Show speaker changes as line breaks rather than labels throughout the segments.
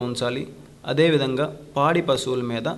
ఉంచాలి అదేవిధంగా పాడి పశువుల మీద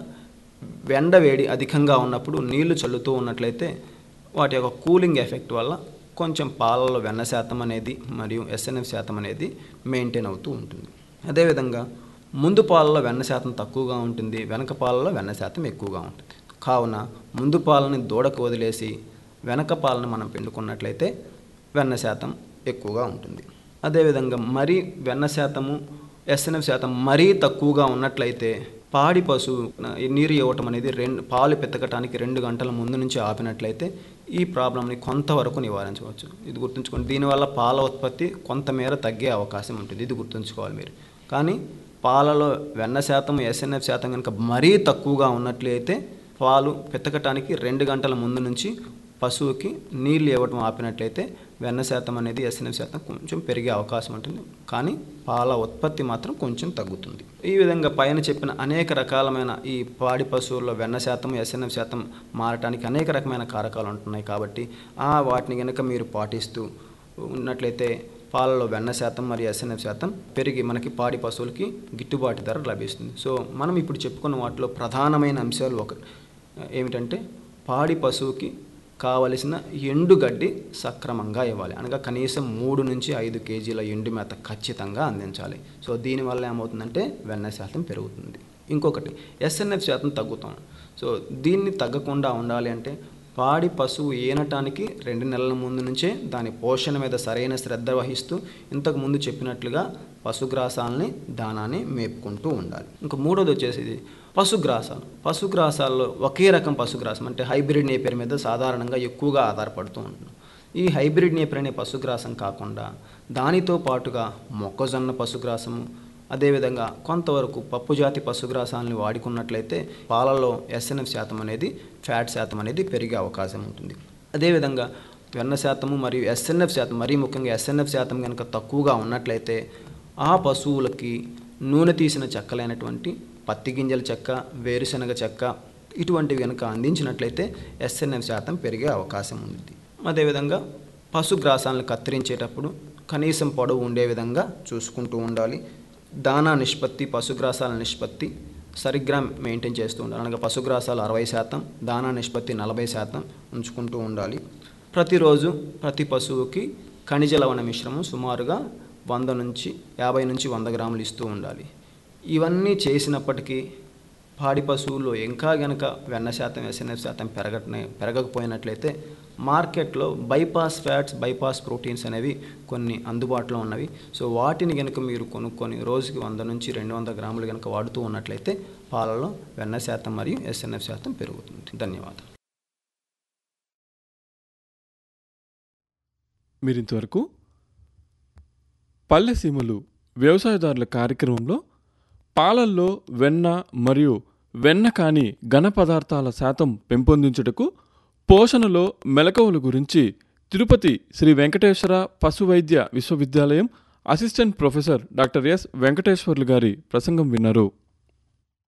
ఎండ వేడి అధికంగా ఉన్నప్పుడు నీళ్లు చల్లుతూ ఉన్నట్లయితే వాటి యొక్క కూలింగ్ ఎఫెక్ట్ వల్ల కొంచెం పాలలో వెన్న శాతం అనేది మరియు ఎస్ఎన్ఎఫ్ శాతం అనేది మెయింటైన్ అవుతూ ఉంటుంది అదేవిధంగా ముందు పాలలో వెన్న శాతం తక్కువగా ఉంటుంది వెనక పాలలో వెన్న శాతం ఎక్కువగా ఉంటుంది కావున ముందు పాలని దూడకు వదిలేసి వెనక పాలను మనం పిండుకున్నట్లయితే వెన్న శాతం ఎక్కువగా ఉంటుంది అదేవిధంగా మరీ వెన్న శాతము ఎస్ఎన్ఎఫ్ శాతం మరీ తక్కువగా ఉన్నట్లయితే పాడి పశువు నీరు ఇవ్వటం అనేది రెండు పాలు పెతకటానికి రెండు గంటల ముందు నుంచి ఆపినట్లయితే ఈ ప్రాబ్లమ్ని కొంతవరకు నివారించవచ్చు ఇది గుర్తుంచుకోండి దీనివల్ల పాల ఉత్పత్తి కొంతమేర తగ్గే అవకాశం ఉంటుంది ఇది గుర్తుంచుకోవాలి మీరు కానీ పాలలో వెన్న శాతం ఎస్ఎన్ఎఫ్ శాతం కనుక మరీ తక్కువగా ఉన్నట్లయితే పాలు పెతకటానికి రెండు గంటల ముందు నుంచి పశువుకి నీళ్ళు ఇవ్వటం ఆపినట్లయితే వెన్న శాతం అనేది ఎస్ఎన్ఎఫ్ శాతం కొంచెం పెరిగే అవకాశం ఉంటుంది కానీ పాల ఉత్పత్తి మాత్రం కొంచెం తగ్గుతుంది ఈ విధంగా పైన చెప్పిన అనేక రకాలమైన ఈ పాడి పశువుల్లో వెన్న శాతం ఎస్ఎన్ఎఫ్ శాతం మారటానికి అనేక రకమైన కారకాలు ఉంటున్నాయి కాబట్టి ఆ వాటిని కనుక మీరు పాటిస్తూ ఉన్నట్లయితే పాలలో వెన్న శాతం మరియు ఎస్ఎన్ఎఫ్ శాతం పెరిగి మనకి పాడి పశువులకి గిట్టుబాటు ధర లభిస్తుంది సో మనం ఇప్పుడు చెప్పుకున్న వాటిలో ప్రధానమైన అంశాలు ఒక ఏమిటంటే పాడి పశువుకి కావలసిన ఎండుగడ్డి సక్రమంగా ఇవ్వాలి అనగా కనీసం మూడు నుంచి ఐదు కేజీల ఎండు మేత ఖచ్చితంగా అందించాలి సో దీనివల్ల ఏమవుతుందంటే వెన్న శాతం పెరుగుతుంది ఇంకొకటి ఎస్ఎన్ఎఫ్ శాతం తగ్గుతాం సో దీన్ని తగ్గకుండా ఉండాలి అంటే పాడి పశువు ఈనటానికి రెండు నెలల ముందు నుంచే దాని పోషణ మీద సరైన శ్రద్ధ వహిస్తూ ఇంతకు ముందు చెప్పినట్లుగా పశుగ్రాసాలని దానాన్ని మేపుకుంటూ ఉండాలి ఇంకా మూడోది వచ్చేసి పశుగ్రాసాలు పశుగ్రాసాల్లో ఒకే రకం పశుగ్రాసం అంటే హైబ్రిడ్ నేపేర్ మీద సాధారణంగా ఎక్కువగా ఆధారపడుతూ ఉంటుంది ఈ హైబ్రిడ్ నేపర్ అనే పశుగ్రాసం కాకుండా దానితో పాటుగా మొక్కజొన్న పశుగ్రాసము అదేవిధంగా కొంతవరకు పప్పుజాతి పశుగ్రాసాలను వాడుకున్నట్లయితే పాలలో ఎస్ఎన్ఎఫ్ శాతం అనేది ఫ్యాట్ శాతం అనేది పెరిగే అవకాశం ఉంటుంది అదేవిధంగా వెన్న శాతము మరియు ఎస్ఎన్ఎఫ్ శాతం మరీ ముఖ్యంగా ఎస్ఎన్ఎఫ్ శాతం కనుక తక్కువగా ఉన్నట్లయితే ఆ పశువులకి నూనె తీసిన చెక్కలైనటువంటి పత్తి గింజల చెక్క వేరుశనగ చెక్క ఇటువంటివి కనుక అందించినట్లయితే ఎస్ఎన్ఎఫ్ శాతం పెరిగే అవకాశం ఉంది అదేవిధంగా పశుగ్రాసాలను కత్తిరించేటప్పుడు కనీసం పొడవు ఉండే విధంగా చూసుకుంటూ ఉండాలి దానా నిష్పత్తి పశుగ్రాసాల నిష్పత్తి సరిగ్గా మెయింటైన్ చేస్తూ ఉండాలి అనగా పశుగ్రాసాలు అరవై శాతం దానా నిష్పత్తి నలభై శాతం ఉంచుకుంటూ ఉండాలి ప్రతిరోజు ప్రతి పశువుకి ఖనిజ లవణ మిశ్రమం సుమారుగా వంద నుంచి యాభై నుంచి వంద గ్రాములు ఇస్తూ ఉండాలి ఇవన్నీ చేసినప్పటికీ పాడి పశువుల్లో ఇంకా గనక వెన్న శాతం ఎస్ఎన్ఎఫ్ శాతం పెరగటనే పెరగకపోయినట్లయితే మార్కెట్లో బైపాస్ ఫ్యాట్స్ బైపాస్ ప్రోటీన్స్ అనేవి కొన్ని అందుబాటులో ఉన్నవి సో వాటిని కనుక మీరు కొనుక్కొని రోజుకి వంద నుంచి రెండు వందల గ్రాములు కనుక వాడుతూ ఉన్నట్లయితే పాలలో వెన్న శాతం మరియు ఎస్ఎన్ఎఫ్ శాతం పెరుగుతుంది ధన్యవాదాలు
మీరింతవరకు పల్లెసీమలు వ్యవసాయదారుల కార్యక్రమంలో పాలల్లో వెన్న మరియు వెన్న కాని ఘన పదార్థాల శాతం పెంపొందించుటకు పోషణలో మెలకువల గురించి తిరుపతి శ్రీ వెంకటేశ్వర పశు వైద్య విశ్వవిద్యాలయం assistant professor doctor S Venkateswarlu garu ప్రసంగం విన్నారు